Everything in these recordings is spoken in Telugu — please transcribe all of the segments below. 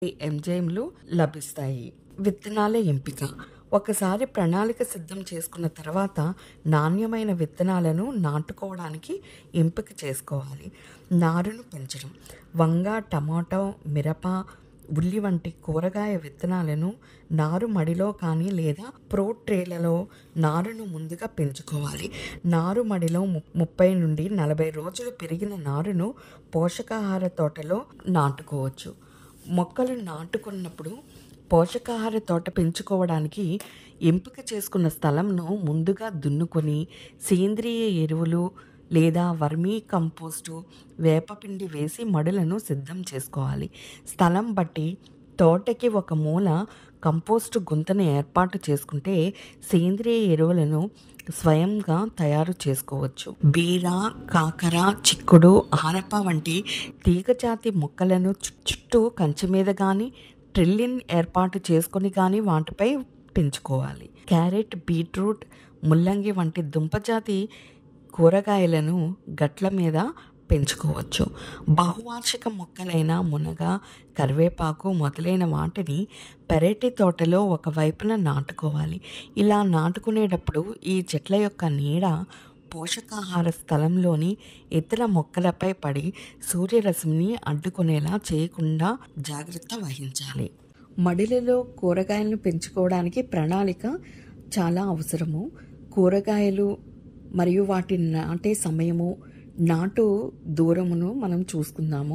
ఎంజైమ్లు లభిస్తాయి విత్తనాల ఎంపిక ఒకసారి ప్రణాళిక సిద్ధం చేసుకున్న తర్వాత నాణ్యమైన విత్తనాలను నాటుకోవడానికి ఎంపిక చేసుకోవాలి నారును పెంచడం వంగ టమాటో మిరప ఉల్లి వంటి కూరగాయ విత్తనాలను నారు మడిలో కానీ లేదా ప్రో ట్రేలలో నారును ముందుగా పెంచుకోవాలి నారు మడిలో ము- ముప్పై నుండి నలభై రోజులు పెరిగిన నారును పోషకాహార తోటలో నాటుకోవచ్చు మొక్కలు నాటుకున్నప్పుడు పోషకాహార తోట పెంచుకోవడానికి ఎంపిక చేసుకున్న స్థలంను ముందుగా దున్నుకొని సేంద్రియ ఎరువులు లేదా వర్మీ కంపోస్టు వేపపిండి వేసి మడులను సిద్ధం చేసుకోవాలి స్థలం బట్టి తోటకి ఒక మూల కంపోస్టు గుంతను ఏర్పాటు చేసుకుంటే సేంద్రియ ఎరువులను స్వయంగా తయారు చేసుకోవచ్చు బీర కాకర చిక్కుడు ఆనప వంటి తీగజాతి మొక్కలను చు- చుట్టూ కంచె మీద కానీ ట్రిల్లిన్ ఏర్పాటు చేసుకొని కానీ వాటిపై పెంచుకోవాలి క్యారెట్ బీట్రూట్ ముల్లంగి వంటి దుంపజాతి కూరగాయలను గట్ల మీద పెంచుకోవచ్చు బహువార్షిక మొక్కలైన మునగ కరివేపాకు మొదలైన వాటిని పెరటి తోటలో ఒక వైపున నాటుకోవాలి ఇలా నాటుకునేటప్పుడు ఈ చెట్ల యొక్క నీడ పోషకాహార స్థలంలోని ఇతర మొక్కలపై పడి సూర్యరశ్మిని అడ్డుకునేలా చేయకుండా జాగ్రత్త వహించాలి మడిలలో కూరగాయలను పెంచుకోవడానికి ప్రణాళిక చాలా అవసరము కూరగాయలు మరియు వాటి నాటే సమయము నాటు దూరమును మనం చూసుకుందాము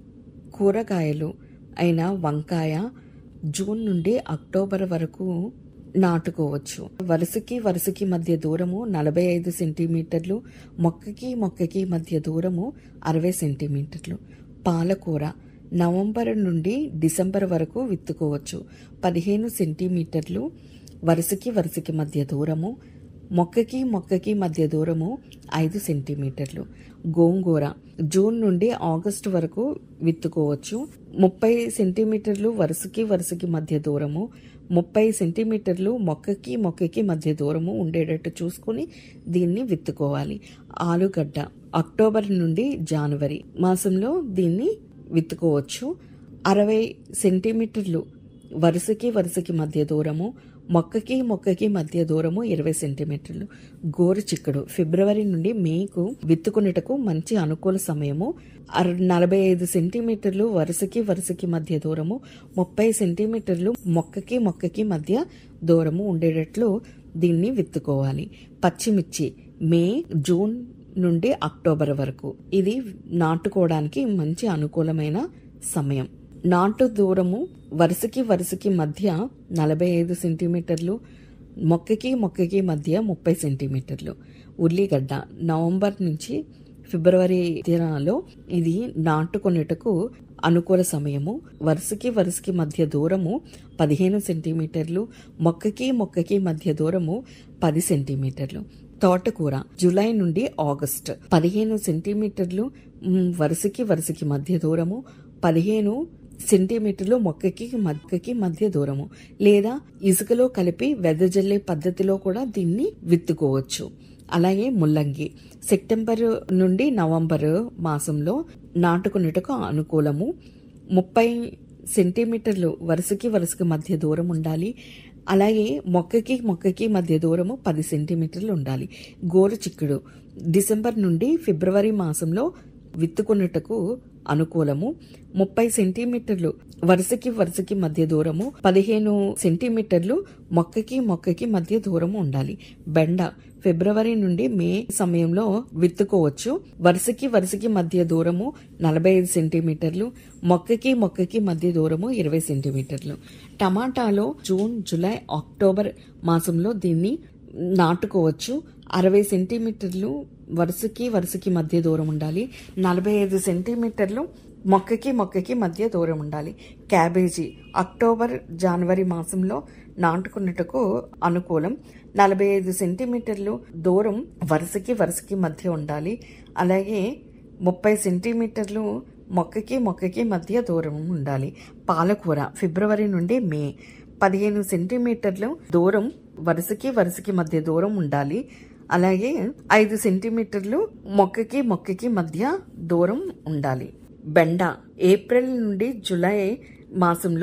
కూరగాయలు అయిన వంకాయ జూన్ నుండి అక్టోబర్ వరకు నాటుకోవచ్చు వరుసకి వరుసకి మధ్య దూరము నలభై ఐదు సెంటీమీటర్లు మొక్కకి మొక్కకి మధ్య దూరము అరవై సెంటీమీటర్లు పాలకూర నవంబర్ నుండి డిసెంబర్ వరకు విత్తుకోవచ్చు పదిహేను సెంటీమీటర్లు వరుసకి వరుసకి మధ్య దూరము మొక్కకి మొక్కకి మధ్య దూరము ఐదు సెంటీమీటర్లు గోంగూర జూన్ నుండి ఆగస్టు వరకు విత్తుకోవచ్చు ముప్పై సెంటీమీటర్లు వరుసకి వరుసకి మధ్య దూరము ముప్పై సెంటీమీటర్లు మొక్కకి మొక్కకి మధ్య దూరము ఉండేటట్టు చూసుకుని దీన్ని విత్తుకోవాలి ఆలుగడ్డ అక్టోబర్ నుండి జనవరి మాసంలో దీన్ని విత్తుకోవచ్చు అరవై సెంటీమీటర్లు వరుసకి వరుసకి మధ్య దూరము మొక్కకి మొక్కకి మధ్య దూరము ఇరవై సెంటీమీటర్లు గోరు చిక్కుడు ఫిబ్రవరి నుండి మేకు విత్తుకునేటకు మంచి అనుకూల సమయము అర నలభై ఐదు సెంటీమీటర్లు వరుసకి వరుసకి మధ్య దూరము ముప్పై సెంటీమీటర్లు మొక్కకి మొక్కకి మధ్య దూరము ఉండేటట్లు దీన్ని విత్తుకోవాలి పచ్చిమిర్చి మే జూన్ నుండి అక్టోబర్ వరకు ఇది నాటుకోవడానికి మంచి అనుకూలమైన సమయం నాటు దూరము వరుసకి వరుసకి మధ్య నలభై ఐదు సెంటీమీటర్లు మొక్కకి మొక్కకి మధ్య ముప్పై సెంటీమీటర్లు ఉల్లిగడ్డ నవంబర్ నుంచి ఫిబ్రవరి తీరాలో ఇది నాటుకొనేటకు అనుకూల సమయము వరుసకి వరుసకి మధ్య దూరము పదిహేను సెంటీమీటర్లు మొక్కకి మొక్కకి మధ్య దూరము పది సెంటీమీటర్లు తోటకూర జూలై నుండి ఆగస్ట్ పదిహేను సెంటీమీటర్లు మ్, వరుసకి వరుసకి మధ్య దూరము పదిహేను సెంటీమీటర్లు మొక్కకి మొక్కకి మధ్య దూరము లేదా ఇసుకలో కలిపి వెదజల్లే పద్ధతిలో కూడా దీన్ని విత్తుకోవచ్చు అలాగే ముల్లంగి సెప్టెంబర్ నుండి నవంబర్ మాసంలో నాటుకునేటకు అనుకూలము ముప్పై సెంటీమీటర్లు వరుసకి వరుసకి మధ్య దూరం ఉండాలి అలాగే మొక్కకి మొక్కకి మధ్య దూరము పది సెంటీమీటర్లు ఉండాలి గోరు చిక్కుడు డిసెంబర్ నుండి ఫిబ్రవరి మాసంలో విత్తుకున్నటకు అనుకూలము ముప్పై సెంటీమీటర్లు వరుసకి వరుసకి మధ్య దూరము పదిహేను సెంటీమీటర్లు మొక్కకి మొక్కకి మధ్య దూరము ఉండాలి బెండ ఫిబ్రవరి నుండి మే సమయంలో విత్తుకోవచ్చు వరుసకి వరుసకి మధ్య దూరము నలభై ఐదు సెంటీమీటర్లు మొక్కకి మొక్కకి మధ్య దూరము ఇరవై సెంటీమీటర్లు టమాటాలో జూన్ జూలై అక్టోబర్ మాసంలో దీన్ని నాటుకోవచ్చు అరవై సెంటీమీటర్లు వరుసకి వరుసకి మధ్య దూరం ఉండాలి నలభై ఐదు సెంటీమీటర్లు మొక్కకి మొక్కకి మధ్య దూరం ఉండాలి క్యాబేజీ అక్టోబర్ జనవరి మాసంలో నాటుకున్నట్టుకు అనుకూలం నలభై ఐదు సెంటీమీటర్లు దూరం వరుసకి వరుసకి మధ్య ఉండాలి అలాగే ముప్పై సెంటీమీటర్లు మొక్కకి మొక్కకి మధ్య దూరం ఉండాలి పాలకూర ఫిబ్రవరి నుండి మే పదిహేను సెంటీమీటర్లు దూరం వరుసకి వరుసకి మధ్య దూరం ఉండాలి అలాగే ఐదు సెంటీమీటర్లు మొక్కకి మొక్కకి మధ్య దూరం ఉండాలి బెండ ఏప్రిల్ నుండి జూలై మాసంలో